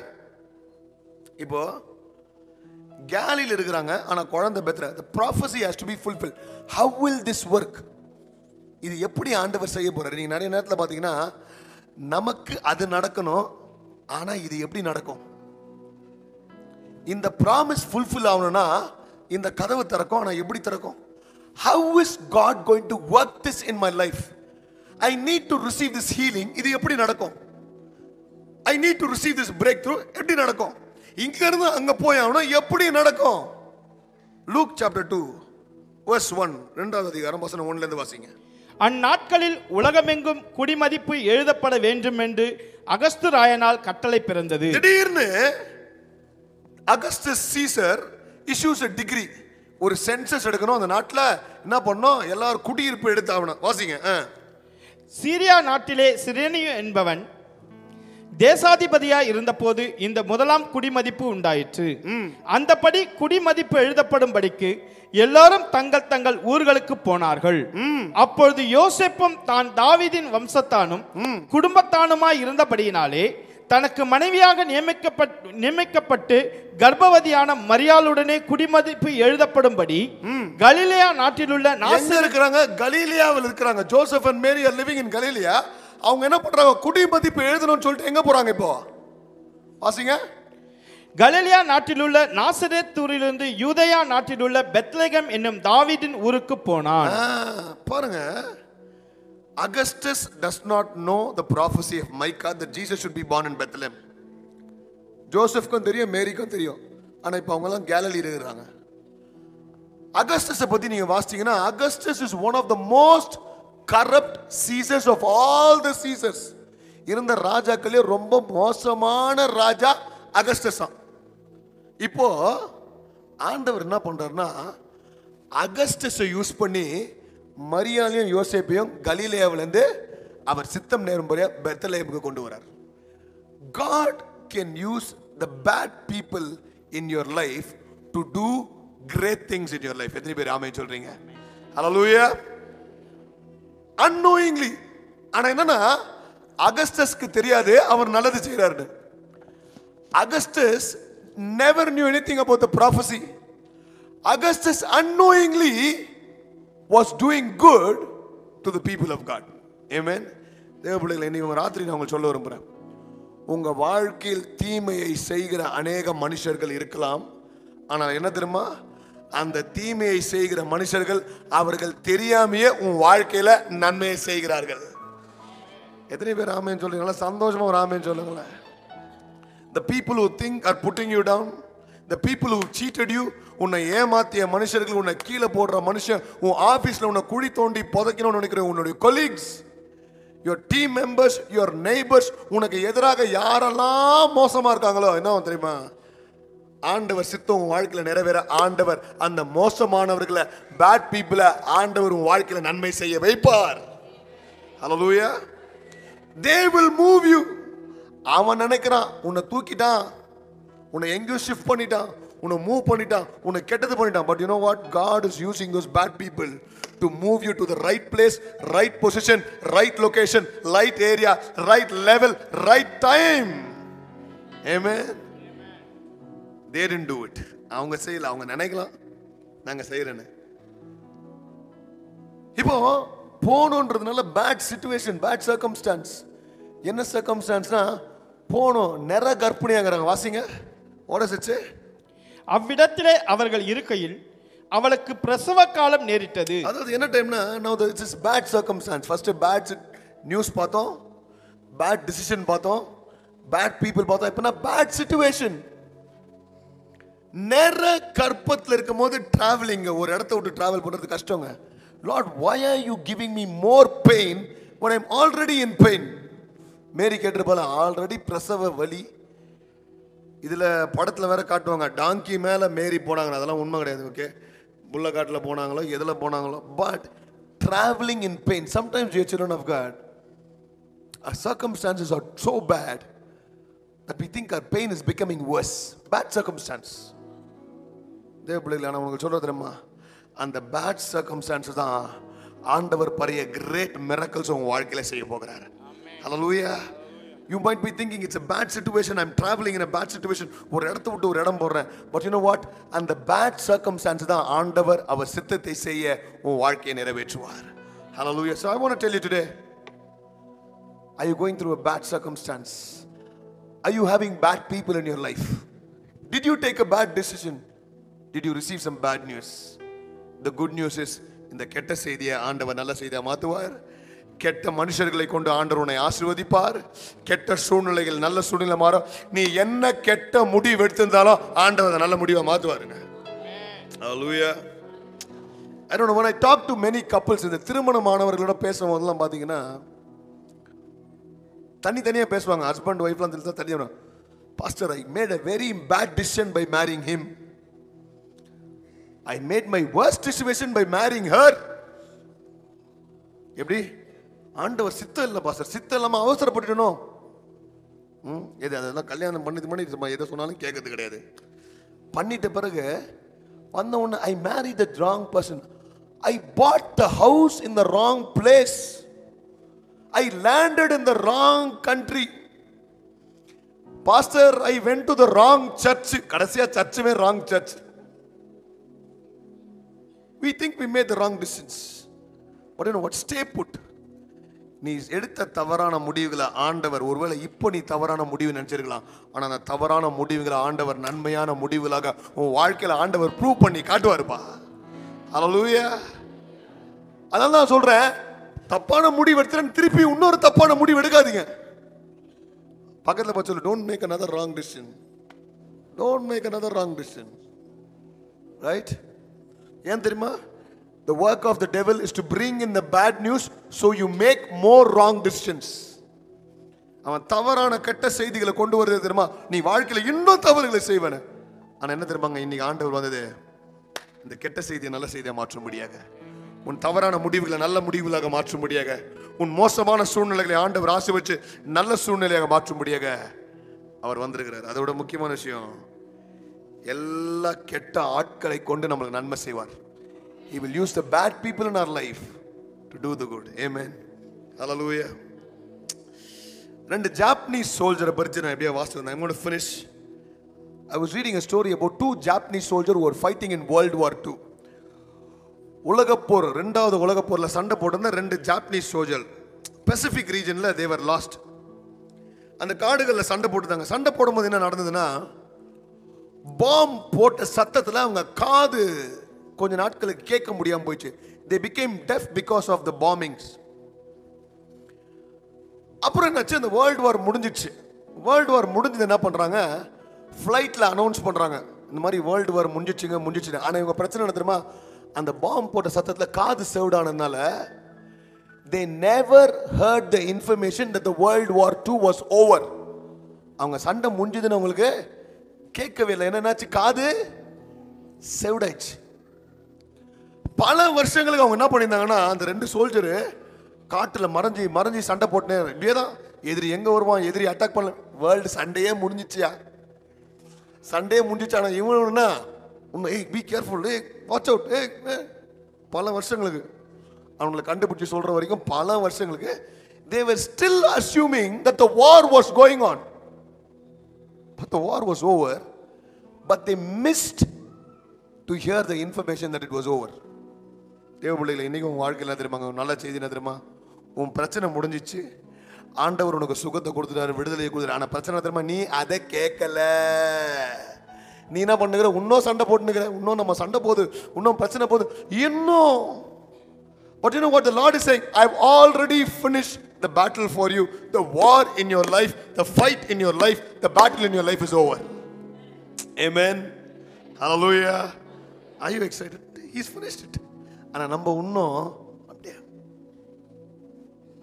இப்போ கேலியில் இருக்கிறாங்க ஆனா குழந்தை பெத்ர the prophecy has to be fulfilled how will this work இது எப்படி ஆண்டவர் செய்ய போறாரு நீங்க நிறைய நேரத்தில் பார்த்தீங்கன்னா நமக்கு அது நடக்கணும் ஆனா இது எப்படி நடக்கும் இந்த ப்ராமிஸ் ஃபுல்ஃபில் ஆகணும்னா இந்த கதவு திறக்கும் ஆனா எப்படி திறக்கும் how is god going to work this in my life i need to receive this healing இது எப்படி நடக்கும் I need to receive this breakthrough எப்படி நடக்கும் இங்க இருந்து அங்க போய் ஆகணும் எப்படி நடக்கும் Luke chapter two verse one ரெண்டாவது அதிகாரம் வசனம் ஒன்ல இருந்து வாசிங்க அந்நாட்களில் உலகமெங்கும் குடிமதிப்பு எழுதப்பட வேண்டும் என்று அகஸ்து ராயனால் கட்டளை பிறந்தது திடீர்னு Augustus Caesar issues a degree ஒரு சென்சஸ் எடுக்கணும் அந்த நாட்டில் என்ன பண்ணணும் எல்லாரும் குடியிருப்பு எடுத்து ஆகணும் வாசிங்க ஆ. சீரியா நாட்டிலே சிரேனியு என்பவன் தேசாதிபதியாய் இருந்தபோது இந்த முதலாம் குடிமதிப்பு உண்டாயிற்று அந்தபடி குடிமதிப்பு எழுதப்படும்படிக்கு எல்லாரும் தங்கள் தங்கள் ஊர்களுக்கு போனார்கள் அப்பொழுது யோசேப்பும் தான் தாவீதின் வம்சத்தானும் குடும்பத்தானுமாய் இருந்தபடியினாலே தனக்கு மனைவியாக நியமிக்கப்பட்டு நியமிக்கப்பட்டு கர்ப்பவதியான மரியாளுடனே குடிமதிப்பு எழுதப்படும்படி கலிலேயா நாட்டிலுள்ள எங்க நாசர் இருக்கிறாங்க கலீலியாவில் இருக்கிறாங்க Joseph and Mary are living in Galilee அவங்க என்ன பண்றாங்க குடிமதிப்பு எழுதணும்னு சொல்லிட்டு எங்க போறாங்க இப்போ வாசிங்க கலிலியா நாட்டிலுள்ள நாசரேத்தூரிலிருந்து யூதயா நாட்டிலுள்ள பெத்லெகம் என்னும் தாவீதின் ஊருக்கு போனான் ஆ, பாருங்க Augustus does not know the prophecy of Micah that Jesus should be born in Bethlehem ஜோசப்க்கும் தெரியும் மேரிக்கும் தெரியும் ஆனா இப்போ அவங்க எல்லாம் கேலரி இருக்கிறாங்க அகஸ்டஸை பத்தி நீங்க வாசிச்சீங்கன்னா Augustus is one of the most corrupt Caesars of all the Caesars இருந்த ராஜாக்களே ரொம்ப மோசமான ராஜா அகஸ்டஸ் தான் இப்போ ஆண்டவர் என்ன பண்றாருன்னா அகஸ்டஸை யூஸ் பண்ணி மரியாதையும் யோசேப்பையும் கலிலேயாவிலேருந்து அவர் சித்தம் நேரும்படியா பெத்தலேமுக்கு கொண்டு வரார் God can use the bad people in your life to do great things in your life எத்தனை பேர் ஆமை சொல்றீங்க ஹalleluya அன்னோயிங்லி ஆனா என்னன்னா அகஸ்டஸ்க்கு தெரியாது அவர் நல்லது செய்றாருன்னு Augustus never knew anything about the prophecy. Augustus unknowingly was doing good to the people of God. Amen. தேவ பிள்ளைகளை இன்னைக்கு ராத்திரி நான் உங்களுக்கு சொல்ல விரும்புகிறேன் உங்க வாழ்க்கையில் தீமையை செய்கிற அநேக மனுஷர்கள் இருக்கலாம் ஆனால் என்ன தெரியுமா அந்த தீமையை செய்கிற மனுஷர்கள் அவர்கள் தெரியாமையே உன் வாழ்க்கையில நன்மையை செய்கிறார்கள் எத்தனை பேர் ஆமேன்னு சொல்றீங்களா சந்தோஷமா ஒரு ஆமேன்னு சொல்லுங்களேன் the people who think are putting you down the people who cheated you உன்னை ஏமாத்திய மனுஷர்கள் உன்னை கீழே போடுற மனுஷன் உன் ஆபீஸ்ல உன்னை குழி தோண்டி புதைக்கணும்னு நினைக்கிற உன்னுடைய colleagues your team members your neighbours உனக்கு எதிராக யாரெல்லாம் மோசமா இருக்காங்களோ என்ன தெரியுமா ஆண்டவர் சித்தம் உன் வாழ்க்கையில நிறைவேற ஆண்டவர் அந்த மோசமானவர்களை பேட் பீப்புளை ஆண்டவர் உன் வாழ்க்கையில நன்மை செய்ய வைப்பார் ஹalleluya they will move you அவன் நினைக்கிறான் உன்னை தூக்கிட்டான் உன்னை எங்கேயோ ஷிஃப்ட் பண்ணிட்டான் உன்னை மூவ் பண்ணிட்டான் உன்னை கெட்டது பண்ணிட்டான் but you know what God is using those bad people to move you to the right place right position right location right area right level right time Amen. they didn't do it அவங்க செய்யல அவங்க நினைக்கலாம் நாங்க செய்யறேன்னு இப்போ போகணுன்றதுனால bad situation bad circumstances என்ன சர்க்கம்ஸ்டான்ஸ்னா போகணும் நிற கர்ப்பிணியாங்கிறாங்க வாசிங்க ஓடசிச்சு அவ்விடத்திலே அவர்கள் இருக்கையில் அவளுக்கு பிரசவ காலம் நேரிட்டது அதாவது என்ன டைம்னா no it's is bad circumstances first bad news பார்த்தோம் பேட் டிசிஷன் பார்த்தோம் பேட் பீப்புள் பார்த்தோம் இப்போ பேட் சுச்சுவேஷன் நிற கற்பத்தில் இருக்கும் போது டிராவலிங் ஒரு இடத்த விட்டு டிராவல் பண்றது கஷ்டங்க Lord why are you giving me more pain when I'm already in pain Mary கேட்டிருப்பால ஆல்ரெடி பிரசவ வலி இதுல படத்துல வேற காட்டுவாங்க டாங்கி மேல மேரி போனாங்க அதெல்லாம் உண்மை கிடையாது ஓகே புள்ளக்காட்டில் போனாங்களோ எதுல போனாங்களோ but traveling in pain sometimes we are children of god our circumstances are so bad that we think our pain is becoming worse bad circumstance தேவ பிள்ளைகளை நான் உங்களுக்கு சொல்றது தெரியுமா அந்த பேட் சர்க்கம்ஸ்டான்ஸ் தான் ஆண்டவர் பரிய கிரேட் மிரக்கல்ஸ் உங்க வாழ்க்கையில செய்ய போகிறார் ஹalleluya you might be thinking it's a bad situation i'm traveling in a bad situation ஒரு இடத்தை விட்டு ஒரு இடம் போறேன் but you know what அந்த bad circumstance தான் ஆண்டவர் அவர் சித்தத்தை செய்ய உன் வாழ்க்கையை நிறைவேற்றுவார் hallelujah so i want to tell you today are you going through a bad circumstance are you having bad people in your life did you take a bad decision did you receive some bad news the good news is இந்த கெட்ட செய்தியை ஆண்டவர் நல்ல செய்தியை மாத்துவார் கெட்ட மனுஷர்களை கொண்டு ஆண்டவர் உன்னை ஆசீர்வதிப்பார் கெட்ட சூழ்நிலைகள் நல்ல சூழ்நிலை மாறும் நீ என்ன கெட்ட முடிவு எடுத்திருந்தாலும் ஆண்டவர் அதை நல்ல முடிவை மாத்துவாருங்க Hallelujah. I don't know when I talk to many couples இந்த திருமணமானவர்களோட பேசும்போதெல்லாம் பார்த்தீங்கன்னா தனித்தனியா பேசுவாங்க ஹஸ்பண்ட் ஒய்ஃப்லாம் தெரிஞ்சா தனியாக pastor I made a very bad decision by marrying him I made my worst decision by marrying her எப்படி ஆண்டவர் சித்தம் இல்லை பாஸ்டர் சித்தம் இல்லாம அவசரப்பட்டுட்டனோ ம் எது அதெல்லாம் கல்யாணம் பண்ணது பண்ணி சும்மா எதை சொன்னாலும் கேட்கறது கிடையாது பண்ணிட்ட பிறகு வந்த உடனே I marry the wrong person I put the house in the wrong place I landed in the wrong country pastor I went to the wrong church கடைசியா சர்ச்சுமே wrong church we think we made the wrong decisions but you know what stay put நீ எடுத்த தவறான முடிவுகளை ஆண்டவர் ஒருவேளை இப்போ நீ தவறான முடிவு நினைச்சிருக்கலாம் ஆனா அந்த தவறான முடிவுகளை ஆண்டவர் நன்மையான முடிவுகளாக உன் வாழ்க்கையில ஆண்டவர் ப்ரூவ் பண்ணி காட்டுவாருப்பா ஹalleluya அதான் நான் சொல்றேன் தப்பான முடிவு எடுத்துறேன் திருப்பி இன்னொரு தப்பான முடிவு எடுக்காதீங்க பக்கத்துல பார்த்து சொல்லு don't make another wrong decision don't make another wrong decision right ஏன் தெரியுமா the work of the devil is to bring in the bad news so you make more wrong decisions அவன் தவறான கெட்ட செய்திகளை கொண்டு வருது தெரியுமா நீ வாழ்க்கையில இன்னும் தவறுகளை செய்வன ஆனா என்ன தெரியுமாங்க இன்னைக்கு ஆண்டவர் வந்தது இந்த கெட்ட செய்தியை நல்ல செய்தியை மாற்றும்படியாக உன் தவறான முடிவுகளை நல்ல முடிவுகளாக மாற்றும்படியாக உன் மோசமான சூழ்நிலைகளை ஆண்டவர் ஆசீர்வச்சு நல்ல சூழ்நிலையாக மாற்றும்படியாக அவர் வந்திருக்கிறார் அதோட முக்கியமான விஷயம் எல்லா கெட்ட ஆட்களை கொண்டு நம்மளுக்கு நன்மை செய்வார் He will use the bad people in our life to do the good. Amen. Hallelujah. ரெண்டு ஜாப்பனீஸ் சோல்ஜரை பறிச்சு நான் எப்படியா வாசிட்டு I'm going to finish. I was reading a story about two Japanese soldiers who were fighting in World War II. உலகப்போர் ரெண்டாவது உலகப்போர்ல சண்டை போட்டிருந்த ரெண்டு ஜாப்பனீஸ் சோல்ஜர் பெசிபிக் ரீஜன்ல தேவர் லாஸ்ட் அந்த காடுகளில் சண்டை போட்டுதாங்க சண்டை போடும்போது என்ன நடந்ததுன்னா பாம் போட்ட சத்தத்தில் அவங்க காது கொஞ்ச நாட்களுக்கு கேட்க முடியாம போயிடுச்சு they became deaf because of the bombings அப்புறம் என்னாச்சு அந்த வேர்ல்டு வார் முடிஞ்சிடுச்சு வேர்ல்டு வார் முடிஞ்சது என்ன பண்றாங்க ஃப்ளைட்ல அனௌன்ஸ் பண்றாங்க இந்த மாதிரி வேர்ல்டு வார் முடிஞ்சிச்சுங்க முடிஞ்சிச்சு ஆனா இவங்க பிரச்சனை என்ன தெரியுமா அந்த பாம்பு போட்ட சத்தத்துல காது சேவ்டானதுனால they never heard the information that the world war two was over அவங்க சண்டை முடிஞ்சதுன்னு அவங்களுக்கு கேட்கவே இல்லை என்னன்னாச்சு காது செவிடாயிடுச்சு பல வருஷங்களுக்கு அவங்க என்ன பண்ணியிருந்தாங்கன்னா அந்த ரெண்டு சோல்ஜரு காட்டுல மறைஞ்சி மறைஞ்சி சண்டை போட்டுனே இப்படியே தான் எதிரி எங்க வருவான் எதிரி அட்டாக் பண்ணல வேர்ல்டு சண்டையே முடிஞ்சிச்சியா சண்டே முடிஞ்சிச்சு ஆனா இவன் உன்னை ஏய் பி கேர்ஃபுல் ஏய் வாட்ச் அவுட் ஏய் ஏய். பல வருஷங்களுக்கு அவங்களை கண்டுபிடிச்சு சொல்ற வரைக்கும் பல வருஷங்களுக்கு they were still assuming that the war was going on but the war was over but they missed to hear the information that it was over தேவ பிள்ளைகளை இன்னைக்கு உன் வாழ்க்கையில் என்ன தெரியுமாங்க நல்ல செய்தி என்ன தெரியுமா உன் பிரச்சனை முடிஞ்சிச்சு ஆண்டவர் உனக்கு சுகத்தை கொடுத்துட்டாரு விடுதலையை கொடுத்துட்டாரு ஆனா பிரச்சனை என்ன தெரியுமா நீ அதை கேட்கல நீ என்ன பண்ணுகிற இன்னும் சண்டை போட்டுனுக்கிற இன்னும் நம்ம சண்டை போகுது இன்னும் பிரச்சனை போகுது இன்னும் But you know what the Lord is saying? I've already finished the battle for you. The war in your life, the fight in your life, the battle in your life is over. Amen. Hallelujah. Are you excited? He's finished it. ஆனா நம்ம இன்னும் அப்படியே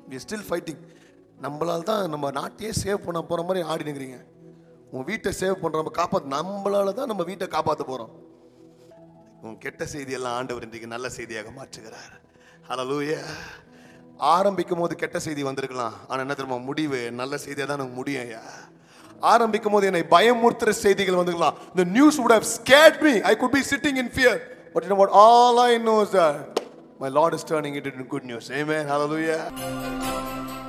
we still fighting நம்மளால தான் நம்ம நாட்டையே save பண்ண போகிற மாதிரி ஆடி நிற்கிறீங்க உன் வீட்டை சேவ் பண்ணுற நம்ம காப்பாற்ற நம்மளால தான் நம்ம வீட்டை காப்பாற்ற போகிறோம் உன் கெட்ட செய்தியெல்லாம் ஆண்டவர் இன்றைக்கு நல்ல செய்தியாக மாற்றுகிறார் ஹalleluya ஆரம்பிக்கும் போது கெட்ட செய்தி வந்திருக்கலாம் ஆனா என்ன தெரியுமா முடிவு நல்ல செய்தியாக தான் எனக்கு முடியும் ஐயா ஆரம்பிக்கும் போது என்னை பயமுறுத்துற செய்திகள் வந்துக்கலாம் the news would have scared me i could be sitting in fear but you know what all i know is that my lord is turning it into good news amen hallelujah